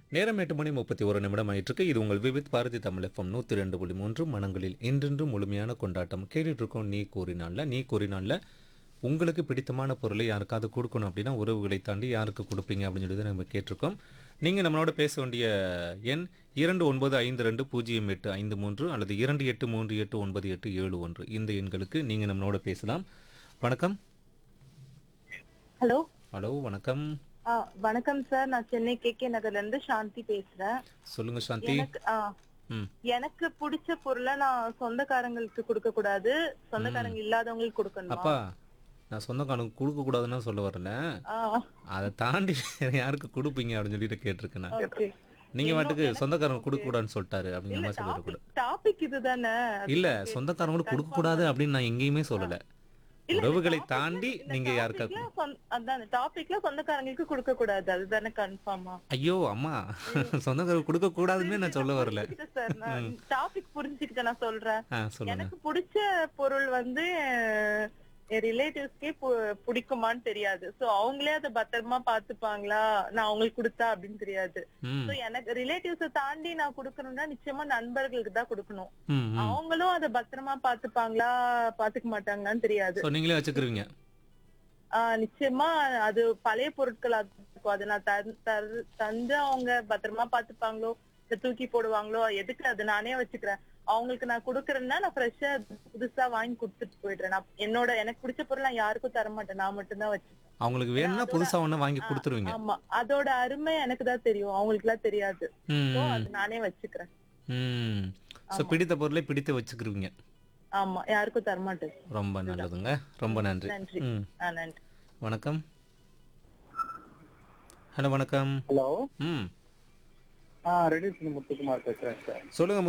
நேரம் எட்டு மணி முப்பத்தி ஒரு நிமிடம் ஆயிட்டிருக்கு இது உங்கள் விவித் பாரதி தமிழ் எஃப்எம் நூற்றி ரெண்டு புள்ளி மூன்று மனங்களில் இன்றென்று முழுமையான கொண்டாட்டம் கேட்டுட்டு இருக்கோம் நீ கூறினால நீ கூறினால உங்களுக்கு பிடித்தமான பொருளை யாருக்காவது கொடுக்கணும் அப்படின்னா உறவுகளை தாண்டி யாருக்கு கொடுப்பீங்க அப்படின்னு சொல்லி தான் நம்ம கேட்டிருக்கோம் நீங்கள் நம்மளோட பேச வேண்டிய எண் இரண்டு ஒன்பது ஐந்து ரெண்டு பூஜ்ஜியம் எட்டு ஐந்து மூன்று அல்லது இரண்டு எட்டு மூன்று எட்டு ஒன்பது எட்டு ஏழு ஒன்று இந்த எண்களுக்கு நீங்கள் நம்மளோட பேசலாம் வணக்கம் ஹலோ ஹலோ வணக்கம் ஆ வணக்கம் சார் நான் சென்னை கே கே நகர்ல இருந்து சாந்தி பேசுறேன் சொல்லுங்க சாந்தி எனக்கு ஆ, ம் எனக்கு பிடிச்ச பொருளை நான் சொந்தக்காரங்களுக்கு கொடுக்க கூடாது சொந்தக்காரங்க இல்லாதவங்களுக்கு கொடுக்கணும் அப்பா நான் சொந்தக்காரனுக்கு கொடுக்க கூடாதுன்னு சொல்ல வரல அதை தாண்டி வேற யாருக்கு கொடுப்பீங்க அப்படின்னு சொல்லிட்டு கேட்டிருக்கேன் நான் ஓகே நீங்க வாட்டுக்கு சொந்தக்காரங்க கொடுக்க கூடாதுன்னு சொல்லிட்டாரு அப்படிங்கிற மாதிரி சொல்லிடக்கூடாது டாபிக் இதுதானே இல்ல சொந்தக்காரங்களுக்கு கொடுக்க கூடாது அப்படின்னு நான் எங்கேயுமே சொல்லல உறவுகளை தாண்டி நீங்க யாருக்காவது டாபிக்ல சொந்த- அதான் டாபிக்ல சொந்தக்காரங்களுக்கு கொடுக்க கூடாது அதுதானே கன்ஃபார்மா ஐயோ அம்மா சொந்தக்காரங்க கொடுக்க கூடாதுன்னு நான் சொல்ல வரல சார் நான் டாபிக் புரிஞ்சுக்கிட்டு நான் சொல்றேன் ஆ சொல்லுங்க எனக்கு பிடிச்ச பொருள் வந்து என் ரிலேட்டிவ்ஸ்க்கே பிடிக்குமான்னு தெரியாது சோ அவங்களே அதை பத்திரமா பாத்துப்பாங்களா நான் அவங்களுக்கு கொடுத்தா அப்படின்னு தெரியாது ம் சோ எனக்கு ரிலேட்டிவ்ஸ தாண்டி நான் கொடுக்கணும்னா நிச்சயமா நண்பர்களுக்கு தான் கொடுக்கணும் ம் ம் அவங்களும் அதை பத்திரமா பாத்துப்பாங்களா பாத்துக்க மாட்டாங்களான்னு தெரியாது ஸோ நீங்களே வச்சுக்கிருவீங்க ஆஹ் நிச்சயமா அது பழைய பொருட்கள் இருக்கும் அதை நான் தந்- தரு- தந்து அவங்க பத்திரமா பாத்துப்பாங்களோ இல்ல தூக்கி போடுவாங்களோ எதுக்கு அது நானே வச்சுக்கிறேன் அவங்களுக்கு நான் குடுக்கறேன்னா நான் ஃப்ரெஷ்ஷா புதுசா வாங்கி கொடுத்துட்டு போயிடுறேன் நான் என்னோட எனக்கு பிடிச்ச பொருள் நான் யாருக்கும் தர மாட்டேன் நான் மட்டும்தான் வச்சுப்பேன் அவங்களுக்கு வேணும்னா புதுசா ஒண்ணு வாங்கி கொடுத்துருவீங்க ஆமா அதோட அருமை எனக்கு தான் தெரியும் அவங்களுக்கு எல்லாம் தெரியாது ம் So, அது நானே வச்சுக்கிறேன் ம் ஸோ பிடித்த பொருளை பிடித்து வச்சுக்கிருவீங்க ஆமா யாருக்கும் தர மாட்டேன் ரொம்ப நல்லதுங்க ரொம்ப நன்றி நன்றி ம் ஆ நன்றி வணக்கம் ஹலோ வணக்கம் ஹலோ ம் ஆ ரெடி முத்துக்குமார் பேசுறேன் சார் சொல்லுங்க